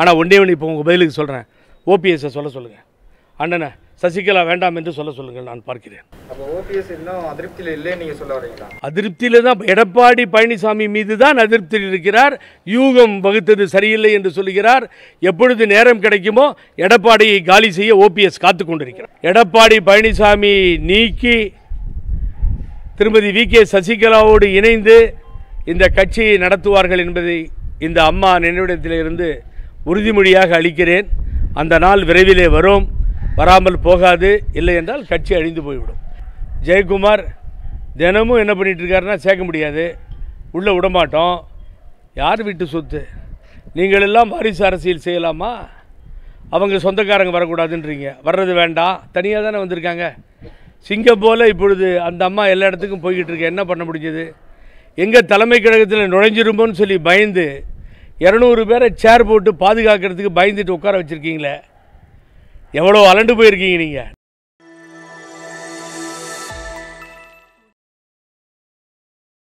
ஆனால் ஒன்றே ஒன்று இப்போ உங்கள் பதிலுக்கு சொல்கிறேன் ஓபிஎஸ்ஸை சொல்ல சொல்லுங்கள் அண்ணனை சசிகலா வேண்டாம் என்று சொல்ல சொல்லுங்கள் நான் பார்க்கிறேன் அப்போ ஓபிஎஸ் இன்னும் அதிருப்தியில் இல்லைன்னு நீங்கள் சொல்ல வரீங்களா அதிருப்தியில் தான் எடப்பாடி பழனிசாமி மீது தான் அதிருப்தியில் இருக்கிறார் யூகம் வகுத்தது சரியில்லை என்று சொல்கிறார் எப்பொழுது நேரம் கிடைக்குமோ எடப்பாடியை காலி செய்ய ஓபிஎஸ் காத்து கொண்டிருக்கிறார் எடப்பாடி பழனிசாமி நீக்கி திருமதி வி கே சசிகலாவோடு இணைந்து இந்த கட்சியை நடத்துவார்கள் என்பதை இந்த அம்மா நினைவிடத்திலிருந்து உறுதிமொழியாக அளிக்கிறேன் அந்த நாள் விரைவிலே வரும் வராமல் போகாது இல்லை என்றால் கட்சி அழிந்து போய்விடும் ஜெயக்குமார் தினமும் என்ன பண்ணிட்டு இருக்காருன்னா சேர்க்க முடியாது உள்ளே விடமாட்டோம் யார் வீட்டு சொத்து நீங்கள் எல்லாம் வாரிசு அரசியல் செய்யலாமா அவங்க சொந்தக்காரங்க வரக்கூடாதுன்றீங்க வர்றது வேண்டாம் தனியாக தானே வந்திருக்காங்க சிங்கம் போல இப்பொழுது அந்த அம்மா எல்லா இடத்துக்கும் போய்கிட்டு இருக்க என்ன பண்ண முடிஞ்சது எங்கள் தலைமை கழகத்தில் நுழைஞ்சிருமோன்னு சொல்லி பயந்து இரநூறு பேரை சேர் போட்டு பாதுகாக்கிறதுக்கு பயந்துட்டு உட்கார வச்சுருக்கீங்களே எவ்வளோ அலண்டு போயிருக்கீங்க நீங்கள்